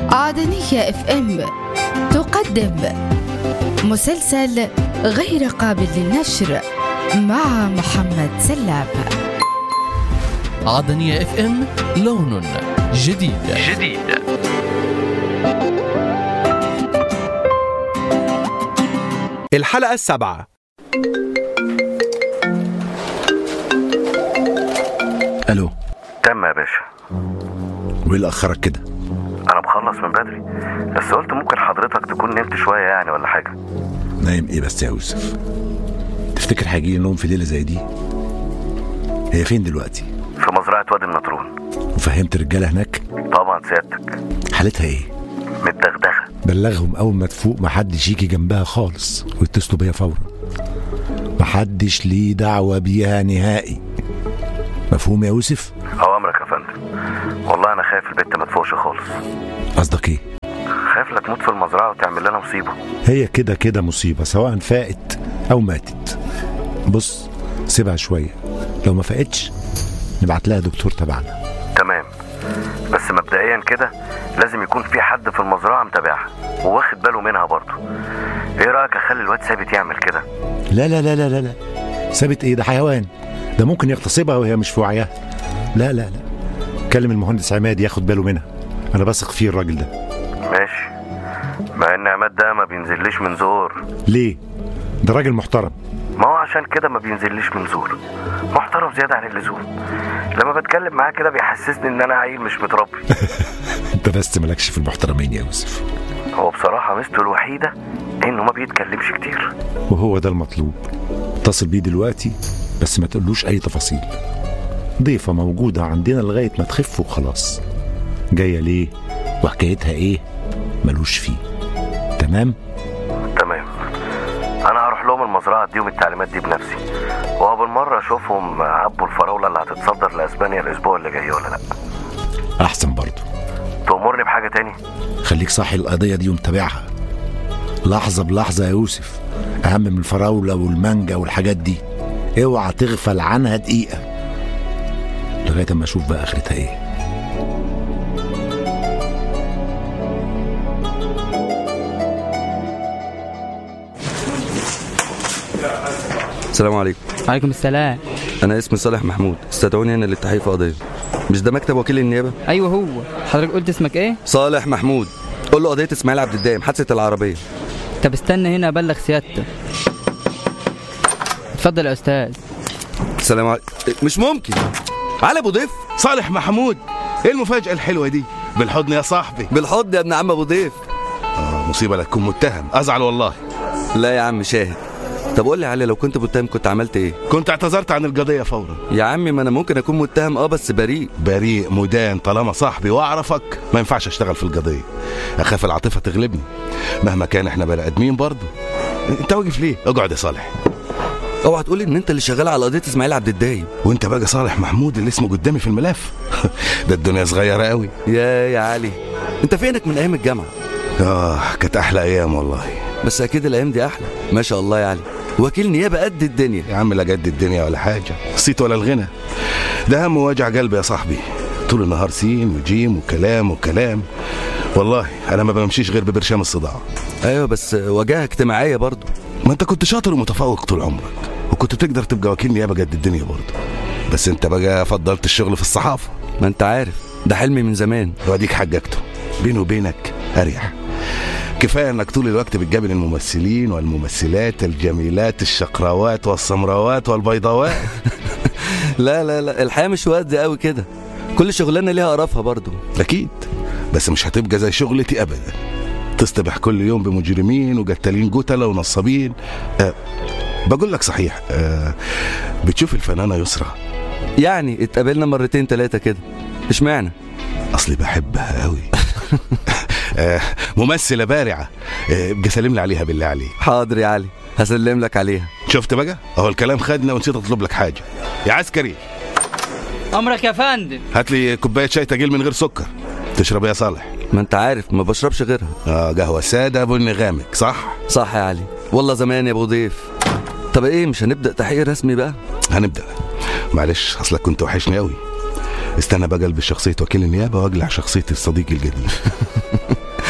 عدنية اف ام تقدم مسلسل غير قابل للنشر مع محمد سلام عدنية اف ام لون جديد جديد الحلقة السابعة الو تم يا باشا وايه اللي اخرك كده انا بخلص من بدري بس قلت ممكن حضرتك تكون نمت شويه يعني ولا حاجه نايم ايه بس يا يوسف تفتكر هيجي لي نوم في ليله زي دي هي فين دلوقتي في مزرعه وادي النطرون وفهمت الرجاله هناك طبعا سيادتك حالتها ايه متدغدغه بلغهم اول ما تفوق محدش يجي جنبها خالص ويتصلوا بيا فورا محدش ليه دعوه بيها نهائي مفهوم يا يوسف اوامرك يا فندم والله انا خايف البت ما تفوقش خالص قصدك ايه خايف لا تموت في المزرعه وتعمل لنا مصيبه هي كده كده مصيبه سواء فاقت او ماتت بص سيبها شويه لو ما فاقتش نبعت لها دكتور تبعنا تمام بس مبدئيا كده لازم يكون في حد في المزرعه متابعها وواخد باله منها برضه ايه رايك اخلي الواد ثابت يعمل كده لا لا لا لا لا لا ثابت ايه ده حيوان ده ممكن يغتصبها وهي مش في وعيها لا لا لا كلم المهندس عماد ياخد باله منها انا بثق فيه الراجل ده ماشي مع ان عماد ده ما بينزليش من زور ليه ده راجل محترم ما هو عشان كده ما بينزليش من زور محترم زياده عن اللزوم لما بتكلم معاه كده بيحسسني ان انا عيل مش متربي انت بس مالكش في المحترمين يا يوسف هو بصراحه ميزته الوحيده انه ما بيتكلمش كتير وهو ده المطلوب اتصل بيه دلوقتي بس ما تقولوش اي تفاصيل ضيفة موجودة عندنا لغاية ما تخف وخلاص جاية ليه وحكايتها ايه ملوش فيه تمام تمام انا هروح لهم المزرعه اديهم التعليمات دي بنفسي وبالمره اشوفهم عبوا الفراوله اللي هتتصدر لاسبانيا الاسبوع اللي جاي ولا لا احسن برضو تأمرني بحاجه تاني خليك صاحي القضية دي ومتابعها لحظة بلحظة يا يوسف أهم من الفراولة والمانجا والحاجات دي اوعى تغفل عنها دقيقة لغاية أما أشوف بقى آخرتها إيه السلام عليكم عليكم السلام انا اسمي صالح محمود استدعوني هنا للتحقيق في قضيه مش ده مكتب وكيل النيابه ايوه هو حضرتك قلت اسمك ايه صالح محمود قول له قضيه اسماعيل عبد الدايم حادثه العربيه طب استنى هنا ابلغ سيادتك اتفضل يا استاذ السلام عليكم مش ممكن علي ابو ضيف صالح محمود ايه المفاجأة الحلوة دي بالحضن يا صاحبي بالحضن يا ابن عم ابو ضيف آه مصيبة لا تكون متهم ازعل والله لا يا عم شاهد طب قول لي علي لو كنت متهم كنت عملت ايه كنت اعتذرت عن القضية فورا يا عمي ما انا ممكن اكون متهم اه بس بريء بريء مدان طالما صاحبي واعرفك ما ينفعش اشتغل في القضية اخاف العاطفة تغلبني مهما كان احنا بني ادمين برضه انت واقف ليه اقعد يا صالح اوعى تقول لي ان انت اللي شغال على قضيه اسماعيل عبد الدايم وانت بقى صالح محمود اللي اسمه قدامي في الملف ده الدنيا صغيرة قوي يا يا علي انت فينك من ايام الجامعه اه كانت احلى ايام والله بس اكيد الايام دي احلى ما شاء الله يا علي وكيل نيابه قد الدنيا يا عم لا جد الدنيا ولا حاجة الصيت ولا الغنى ده هم وجع قلبي يا صاحبي طول النهار سين وجيم وكلام وكلام والله انا ما بمشيش غير ببرشام الصداع ايوه بس وجاهه اجتماعيه برضه ما انت كنت شاطر ومتفوق طول عمرك وكنت تقدر تبقى وكيل نيابه قد الدنيا برضه بس انت بقى فضلت الشغل في الصحافه ما انت عارف ده حلمي من زمان واديك حججته بيني وبينك اريح كفايه انك طول الوقت بتقابل الممثلين والممثلات الجميلات الشقراوات والسمراوات والبيضاوات لا لا لا الحياه مش وقت قوي كده كل شغلانه ليها قرفها برضه اكيد بس مش هتبقى زي شغلتي ابدا تصطبح كل يوم بمجرمين وقتالين قتله ونصابين أه بقول لك صحيح أه بتشوف الفنانه يسرى يعني اتقابلنا مرتين تلاتة كده اشمعنى اصلي بحبها قوي أه ممثله بارعه أه ابقى سلم لي عليها بالله عليك حاضر يا علي هسلم لك عليها شفت بقى اهو الكلام خدنا ونسيت اطلب لك حاجه يا عسكري امرك يا فندم هات لي كوبايه شاي تقيل من غير سكر تشرب إيه يا صالح ما انت عارف ما بشربش غيرها اه قهوه ساده بني غامق صح صح يا علي والله زمان يا ابو ضيف طب ايه مش هنبدا تحقيق رسمي بقى هنبدا معلش اصلك كنت وحشني قوي استنى بقى البس شخصيه وكيل النيابه واقلع شخصيه الصديق القديم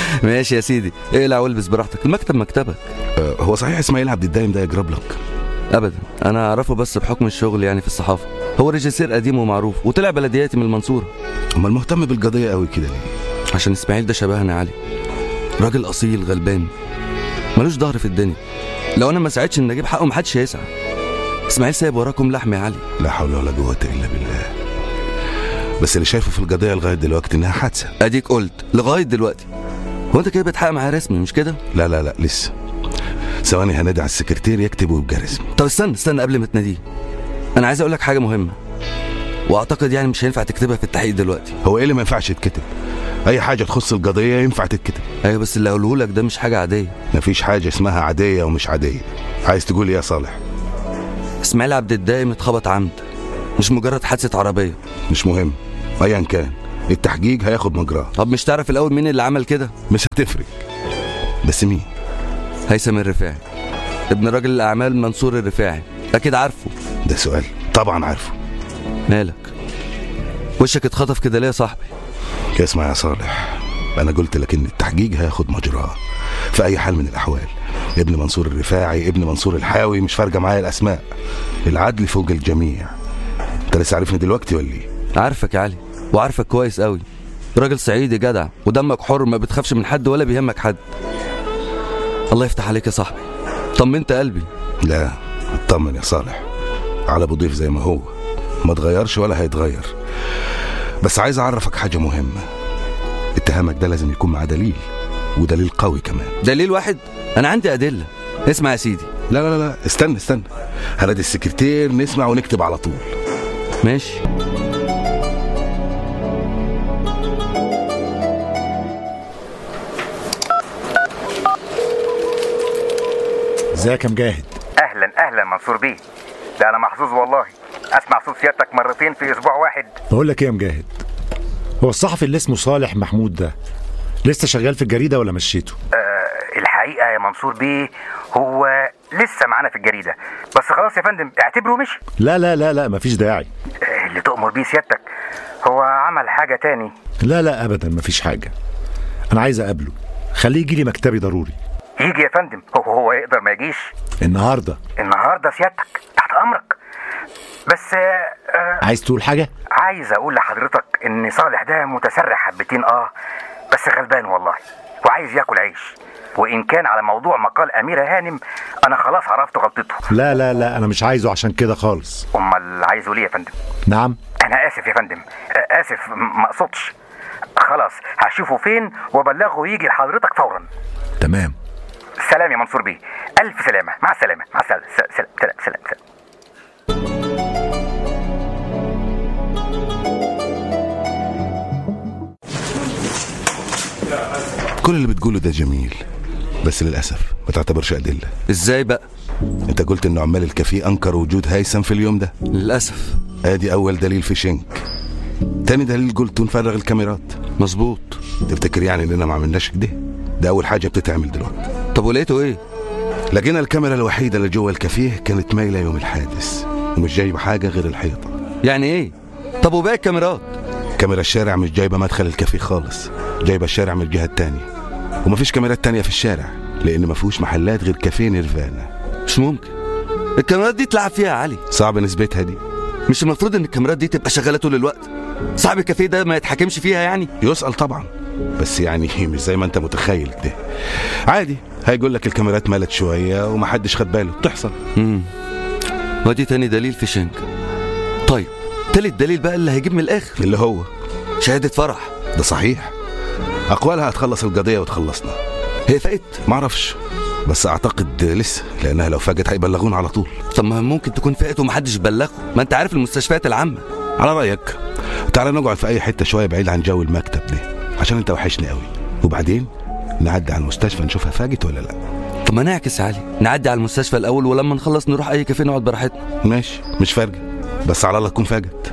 ماشي يا سيدي اقلع والبس براحتك المكتب مكتبك آه، هو صحيح اسماعيل عبد الدايم ده يجرب لك ابدا انا اعرفه بس بحكم الشغل يعني في الصحافه هو ريجيسير قديم ومعروف وطلع بلدياتي من المنصوره امال مهتم بالقضيه قوي كده ليه عشان اسماعيل ده شبهنا يا علي راجل اصيل غلبان ملوش ظهر في الدنيا لو انا ما ساعدش ان اجيب حقه محدش هيسعى اسماعيل سايب وراكم لحم يا علي لا حول ولا قوه الا بالله بس اللي شايفه في القضيه لغايه دلوقتي انها حادثه اديك قلت لغايه دلوقتي هو انت كده بتحقق معاه رسمي مش كده لا لا لا لسه ثواني هنادي على السكرتير يكتب ويبقى رسمي طب استنى استنى قبل ما تناديه انا عايز اقول لك حاجه مهمه واعتقد يعني مش هينفع تكتبها في التحقيق دلوقتي هو ايه اللي ما ينفعش يتكتب اي حاجه تخص القضيه ينفع تتكتب ايوه بس اللي هقوله لك ده مش حاجه عاديه مفيش حاجه اسمها عاديه ومش عاديه عايز تقول ايه يا صالح اسماعيل عبد الدايم اتخبط عمد مش مجرد حادثه عربيه مش مهم ايا كان التحقيق هياخد مجراه طب مش تعرف الاول مين اللي عمل كده مش هتفرق بس مين هيثم الرفاعي ابن راجل الاعمال منصور الرفاعي اكيد عارفه ده سؤال طبعا عارفه مالك وشك اتخطف كده ليه يا صاحبي اسمع يا صالح انا قلت لك ان التحقيق هياخد مجراه في اي حال من الاحوال ابن منصور الرفاعي ابن منصور الحاوي مش فارقه معايا الاسماء العدل فوق الجميع انت لسه عارفني دلوقتي ولا ايه عارفك يا علي وعارفك كويس قوي راجل صعيدي جدع ودمك حر ما بتخافش من حد ولا بيهمك حد الله يفتح عليك يا صاحبي طمنت قلبي لا اطمن يا صالح على ابو ضيف زي ما هو ما اتغيرش ولا هيتغير بس عايز اعرفك حاجه مهمه اتهامك ده لازم يكون معاه دليل ودليل قوي كمان دليل واحد انا عندي ادله اسمع يا سيدي لا لا لا استنى استنى هنادي السكرتير نسمع ونكتب على طول ماشي ازيك يا مجاهد اهلا اهلا منصور بيه ده انا محظوظ والله اسمع صوت سيادتك مرتين في اسبوع واحد بقول لك ايه يا مجاهد هو الصحفي اللي اسمه صالح محمود ده لسه شغال في الجريده ولا مشيته أه الحقيقه يا منصور بيه هو لسه معانا في الجريده بس خلاص يا فندم اعتبره مشي لا لا لا لا مفيش داعي أه اللي تؤمر بيه سيادتك هو عمل حاجه تاني لا لا ابدا مفيش حاجه انا عايز اقابله خليه يجي لي مكتبي ضروري يجي يا فندم هو هو يقدر ما يجيش النهارده النهارده سيادتك تحت امرك بس أه أه عايز تقول حاجه عايز اقول لحضرتك ان صالح ده متسرع حبتين اه بس غلبان والله وعايز ياكل عيش وان كان على موضوع مقال اميره هانم انا خلاص عرفت غلطته لا لا لا انا مش عايزه عشان كده خالص امال عايزه ليه يا فندم نعم انا اسف يا فندم آه، اسف م- ما اقصدش خلاص هشوفه فين وابلغه يجي لحضرتك فورا تمام سلام يا منصور بيه الف سلامه مع السلامه مع السلامه سلام سلام سلام, سلام. كل اللي بتقوله ده جميل بس للاسف ما تعتبرش ادله ازاي بقى انت قلت ان عمال الكافيه انكروا وجود هيثم في اليوم ده للاسف ادي اول دليل في شنك تاني دليل قلت نفرغ الكاميرات مظبوط تفتكر يعني اننا ما عملناش كده ده اول حاجه بتتعمل دلوقتي طب ولقيته ايه لقينا الكاميرا الوحيده اللي جوه الكافيه كانت مايله يوم الحادث ومش جايبه حاجه غير الحيطه يعني ايه طب وباقي الكاميرات كاميرا الشارع مش جايبه مدخل الكافيه خالص جايبه الشارع من الجهه التانية ومفيش كاميرات تانية في الشارع لان مفيهوش محلات غير كافيه نيرفانا مش ممكن الكاميرات دي تلعب فيها يا علي صعب نثبتها دي مش المفروض ان الكاميرات دي تبقى شغاله طول الوقت صاحب الكافيه ده ما يتحكمش فيها يعني يسأل طبعا بس يعني مش زي ما انت متخيل كده عادي هيقول لك الكاميرات مالت شويه ومحدش خد باله بتحصل امم ودي تاني دليل في شنك طيب تالت دليل بقى اللي هيجيب من الاخر اللي هو شهاده فرح ده صحيح اقوالها هتخلص القضيه وتخلصنا هي فقت معرفش بس اعتقد لسه لانها لو فاجت هيبلغونا على طول طب ما ممكن تكون فقت ومحدش بلغه ما انت عارف المستشفيات العامه على رايك تعالى نقعد في اي حته شويه بعيد عن جو المكتب ده عشان انت وحشني قوي وبعدين نعدي على المستشفى نشوفها فاجت ولا لا طب ما نعكس يا علي نعدي على المستشفى الاول ولما نخلص نروح اي كافيه نقعد براحتنا ماشي مش فارقه بس على الله تكون فاجت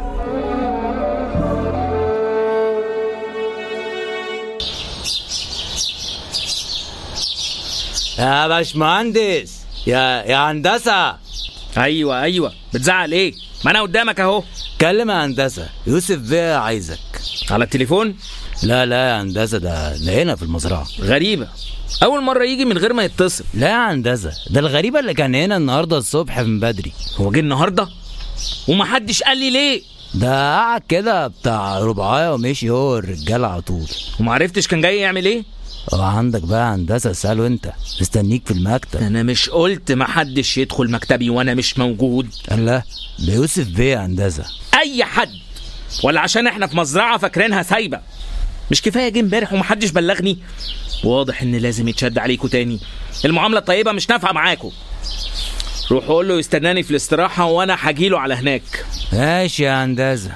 يا باشمهندس يا يا هندسه ايوه ايوه بتزعل ايه ما انا قدامك اهو كلم يا هندسه يوسف بيه عايزك على التليفون لا لا يا هندسه ده ده هنا في المزرعه غريبة أول مرة يجي من غير ما يتصل لا يا هندسه ده الغريبه اللي كان هنا النهارده الصبح من بدري هو جه النهاردة ومحدش قال لي ليه ده قعد كده بتاع ربعايه ومشي هو الرجاله على طول ومعرفتش كان جاي يعمل ايه وعندك بقى هندسه اساله انت مستنيك في المكتب انا مش قلت محدش يدخل مكتبي وانا مش موجود لا ده يوسف بيه يا هندسه اي حد ولا عشان احنا في مزرعة فاكرينها سايبة مش كفاية جه امبارح ومحدش بلغني واضح ان لازم يتشد عليكوا تاني المعاملة الطيبة مش نافعة معاكوا روح قول له يستناني في الاستراحة وانا هجيله على هناك ماشي يا هندسه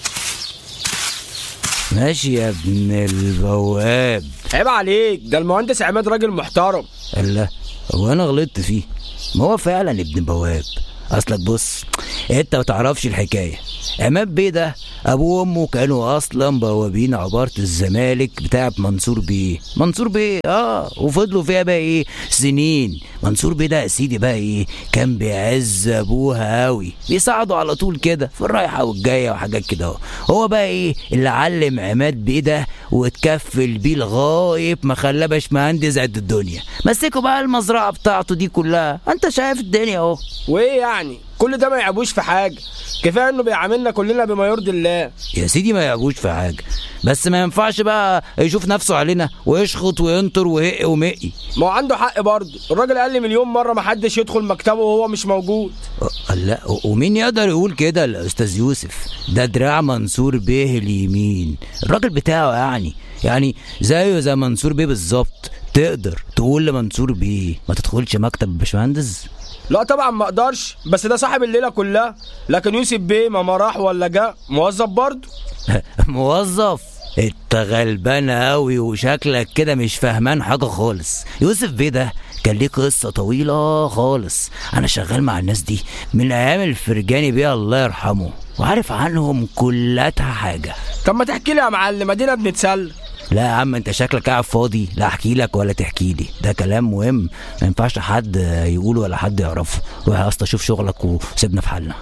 ماشي يا ابن البواب عيب عليك ده المهندس عماد راجل محترم الله هو انا غلطت فيه ما هو فعلا ابن بواب اصلك بص انت ما تعرفش الحكايه عماد بيه ده ابوه وامه كانوا اصلا بوابين عباره الزمالك بتاعه منصور بيه منصور بيه اه وفضلوا فيها بقى ايه سنين منصور بيه ده يا سيدي بقى ايه كان بيعز ابوها قوي بيساعده على طول كده في الرايحه والجايه وحاجات كده اهو هو بقى ايه اللي علم عماد بيه ده واتكفل بيه لغايه ما خلاه باشمهندس قد الدنيا مسكوا بقى المزرعه بتاعته دي كلها انت شايف الدنيا اهو وايه يعني كل ده ما يعيبوش في حاجه كفايه انه بيعاملنا كلنا بما يرضي الله يا سيدي ما يعجبوش في حاجه بس ما ينفعش بقى يشوف نفسه علينا ويشخط وينطر ويهق ومقي ما هو عنده حق برضه الراجل قال لي مليون مره ما حدش يدخل مكتبه وهو مش موجود أه، لا ومين يقدر يقول كده الاستاذ يوسف ده دراع منصور بيه اليمين الراجل بتاعه يعني يعني زيه زي منصور بيه بالظبط تقدر تقول لمنصور بيه ما تدخلش مكتب الباشمهندس لا طبعا ما اقدرش بس ده صاحب الليله كلها لكن يوسف بيه ما راح ولا جه موظف برضه موظف انت غلبان قوي وشكلك كده مش فاهمان حاجه خالص يوسف بيه ده كان ليه قصه طويله خالص انا شغال مع الناس دي من ايام الفرجاني بيه الله يرحمه وعارف عنهم كلاتها حاجه طب ما تحكي لي يا معلم ادينا بنتسلى لا يا عم انت شكلك قاعد فاضي لا احكي لك ولا تحكي لي ده كلام مهم ما ينفعش حد يقوله ولا حد يعرفه روح يا اسطى شوف شغلك وسيبنا في حالنا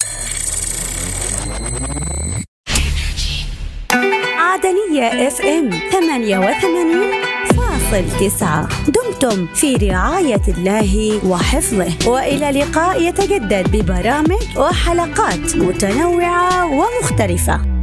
عدنية اف ام 88.9 دمتم في رعاية الله وحفظه وإلى لقاء يتجدد ببرامج وحلقات متنوعة ومختلفة